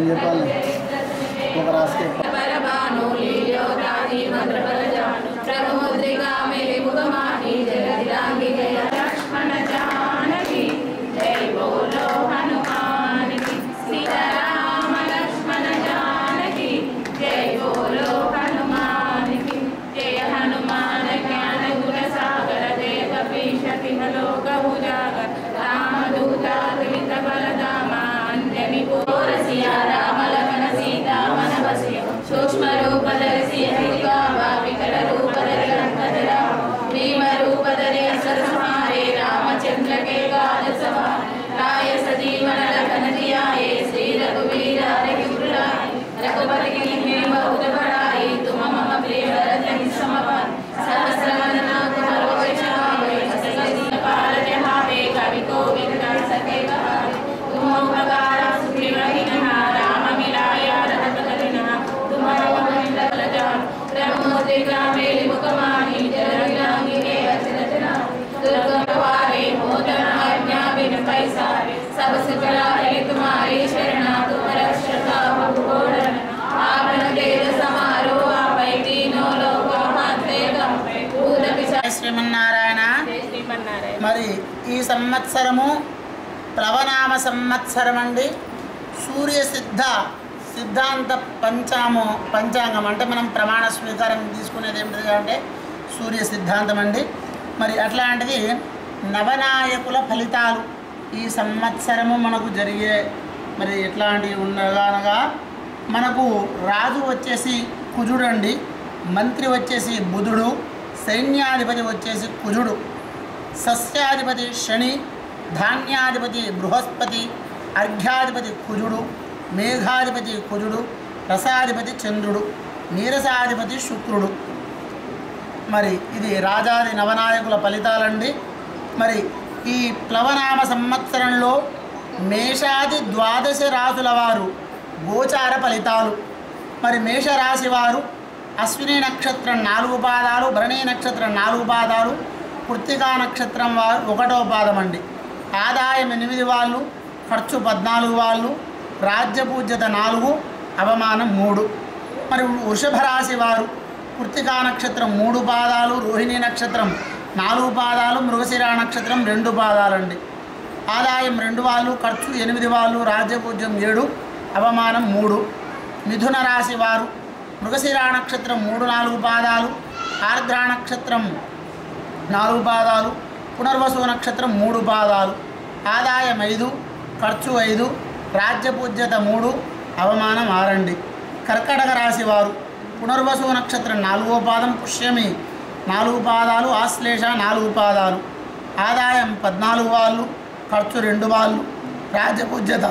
నేను చెప్పాలి ఒక రాశికి సూక్ష్మ రూపధరి వికట రూపధరి అంతర భీమ రూపధరి అసర సమారే రామచంద్ర के काल सवार राय सजीवन लखन जियाए श्री रघुवीर रघुराय रघुपति कीन्हे बहुत बड़ाई तुम मम प्रिय भरत समवन सहस्र वदन तुम्हारो वैष्णव ससि पाल जहावे कवि को विकट सके कहारे तुम उपकार सुग्रीव हीनः राम मिलाया रघुपति करिणः तुम्हारो अमित बल जान ब्रह्मोद्रिका मेलि मुखमाहि जरविलांगी के अचरचना दुर्गम द्वारे मोदन आज्ञा बिन पैसारे सब सुखला है तुम्हारी शरणा तुम रक्षका भगोड़न आपन तेज समारो आपै तीनों लोको हाथे कंपे भूत पिशाच శ్రీమన్నారాయణ శ్రీమన్నారాయణ మరి ఈ సంవత్సరము ప్లవనామ సంవత్సరం అండి సూర్య సిద్ధ సిద్ధాంత పంచాము పంచాంగం అంటే మనం ప్రమాణ స్వీకారం తీసుకునేది ఏమిటిది అంటే సూర్య సిద్ధాంతం అండి మరి అట్లాంటిది నవనాయకుల ఫలితాలు ఈ సంవత్సరము మనకు జరిగే మరి ఎట్లాంటివి ఉండగానగా మనకు రాజు వచ్చేసి కుజుడండి మంత్రి వచ్చేసి బుధుడు సైన్యాధిపతి వచ్చేసి కుజుడు సస్యాధిపతి శని ధాన్యాధిపతి బృహస్పతి అర్ఘ్యాధిపతి కుజుడు మేఘాధిపతి కుజుడు రసాధిపతి చంద్రుడు నీరసాధిపతి శుక్రుడు మరి ఇది రాజాది నవనాయకుల ఫలితాలండి మరి ఈ ప్లవనామ సంవత్సరంలో మేషాది ద్వాదశ రాసుల వారు గోచార ఫలితాలు మరి మేషరాశి వారు అశ్విని నక్షత్రం నాలుగు పాదాలు భరణి నక్షత్రం నాలుగు పాదాలు కృత్తికా నక్షత్రం వారు ఒకటో పాదం అండి ఆదాయం ఎనిమిది వాళ్ళు ఖర్చు పద్నాలుగు వాళ్ళు రాజ్యపూజ్యత నాలుగు అవమానం మూడు మరి వృషభ రాశి వారు కృత్తికా నక్షత్రం మూడు పాదాలు రోహిణి నక్షత్రం నాలుగు పాదాలు మృగశిర నక్షత్రం రెండు పాదాలండి ఆదాయం రెండు వాళ్ళు ఖర్చు ఎనిమిది వాళ్ళు రాజ్యపూజ్యం ఏడు అవమానం మూడు మిథున రాశి వారు మృగశిర నక్షత్రం మూడు నాలుగు పాదాలు ఆర్ద్ర నక్షత్రం నాలుగు పాదాలు పునర్వసు నక్షత్రం మూడు పాదాలు ఆదాయం ఐదు ఖర్చు ఐదు రాజ్యపూజ్యత మూడు అవమానం ఆరండి కర్కటక రాశి వారు పునర్వసు నక్షత్రం నాలుగో పాదం పుష్యమి నాలుగు పాదాలు ఆశ్లేష నాలుగు పాదాలు ఆదాయం పద్నాలుగు వాళ్ళు ఖర్చు రెండు వాళ్ళు రాజ్యపూజ్యత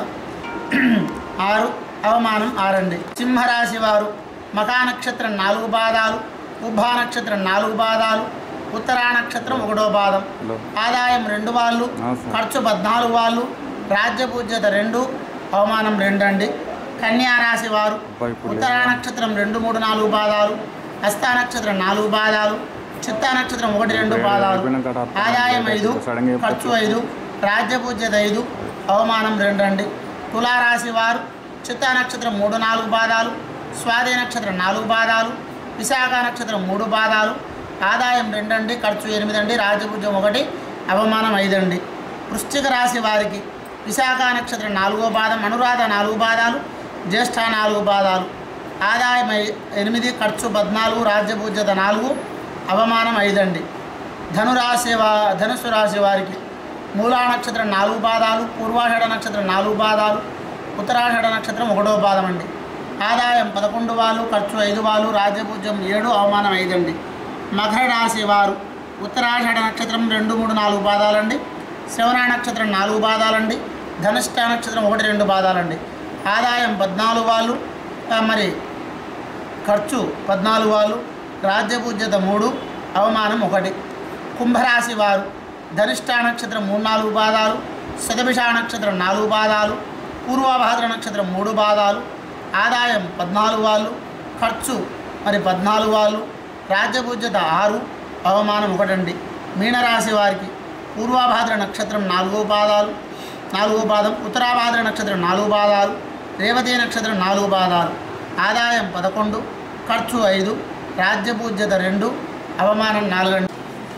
ఆరు అవమానం ఆరండి సింహరాశి వారు మకా నక్షత్రం నాలుగు పాదాలు ఉభా నక్షత్రం నాలుగు పాదాలు ఉత్తరా నక్షత్రం ఒకటో పాదం ఆదాయం రెండు వాళ్ళు ఖర్చు పద్నాలుగు వాళ్ళు రాజ్యపూజ్యత రెండు అవమానం రెండు అండి కన్యా రాశి వారు ఉత్తరా నక్షత్రం రెండు మూడు నాలుగు పాదాలు హస్తా నక్షత్రం నాలుగు పాదాలు చిత్తా నక్షత్రం ఒకటి రెండు పాదాలు ఆదాయం ఐదు ఖర్చు ఐదు రాజ్యపూజ్యత ఐదు అవమానం రెండు అండి తులారాశి వారు చిత్తా నక్షత్రం మూడు నాలుగు పాదాలు స్వాతి నక్షత్రం నాలుగు పాదాలు విశాఖ నక్షత్రం మూడు పాదాలు ఆదాయం రెండండి ఖర్చు ఎనిమిది అండి రాజపూజ్యం ఒకటి అవమానం ఐదండి వృశ్చిక రాశి వారికి విశాఖ నక్షత్రం నాలుగో పాదం అనురాధ నాలుగు పాదాలు జ్యేష్ఠ నాలుగు పాదాలు ఆదాయం ఐ- ఎనిమిది ఖర్చు పద్నాలుగు రాజ్యపూజ్యత నాలుగు అవమానం ఐదండి ధనురాశి వా ధనుసు రాశి వారికి మూలా నక్షత్రం నాలుగు పాదాలు పూర్వాషాఢ నక్షత్రం నాలుగు పాదాలు ఉత్తరాషాఢ నక్షత్రం ఒకటో పాదం అండి ఆదాయం పదకొండు వాళ్ళు ఖర్చు ఐదు వాళ్ళు రాజ్యపూజ్యం ఏడు అవమానం ఐదండి మకర రాశి వారు ఉత్తరాషాఢ నక్షత్రం రెండు మూడు నాలుగు పాదాలండి శ్రవణ నక్షత్రం నాలుగు పాదాలండి ధనిష్ట నక్షత్రం ఒకటి రెండు పాదాలండి ఆదాయం పద్నాలుగు వాళ్ళు ఆ, మరి ఖర్చు పద్నాలుగు వాళ్ళు రాజ్యపూజ్యత మూడు అవమానం ఒకటి కుంభరాశి వారు ధనిష్ట నక్షత్రం మూడు నాలుగు పాదాలు శతభిష నక్షత్రం నాలుగు పాదాలు పూర్వభాద్ర నక్షత్రం మూడు పాదాలు ఆదాయం పద్నాలుగు వాళ్ళు ఖర్చు మరి పద్నాలుగు వాళ్ళు రాజ్యపూజ్యత ఆరు అవమానం ఒకటండి మీనరాశి వారికి పూర్వభాద్ర నక్షత్రం నాలుగో పాదాలు నాలుగో పాదం ఉత్తరాభాద్ర నక్షత్రం నాలుగు పాదాలు రేవతి నక్షత్రం నాలుగు పాదాలు ఆదాయం పదకొండు ఖర్చు ఐదు రాజ్యపూజ్యత రెండు అవమానం నాలుగు అండి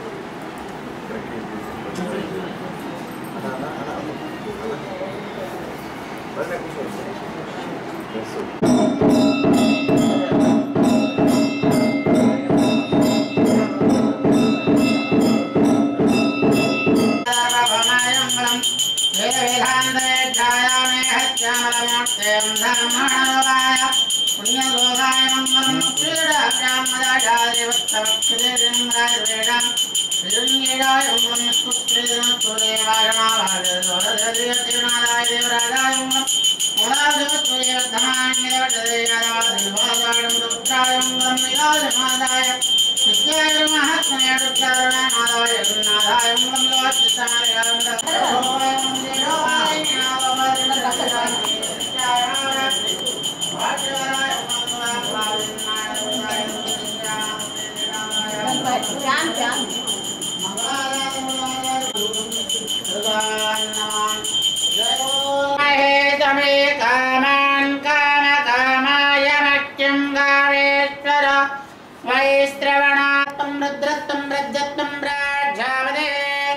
మహేతమే కామాన్ కామ కామాయ మఖ్యం గావేశ్వర వైశ్రవణాత్మం రుద్రత్వం రజ్జత్వం రాజ్యావదే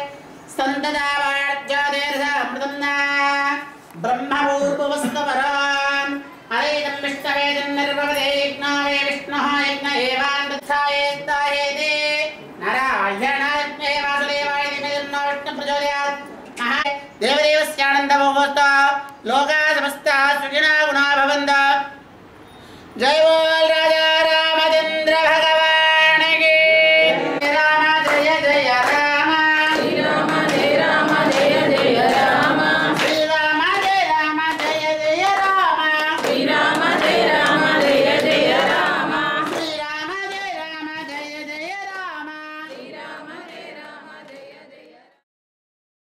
సంతదావార్జాదేర్ధమృతం బ్రహ్మపూర్వస్తవరాన్ అదైదం విష్ణవేదం నిర్భవదే యజ్ఞావే విష్ణుః యజ్ఞ ఏవాంతథాయేత్తాయేదే నారాయణాత్మే వాసుదేవాయ దివ్యజన్నో విష్ణు ప్రచోదయాత్ మహా దేవదేవస్యానందమోహోస్త లోకా సమస్త సుజనా గుణా భవంత జయ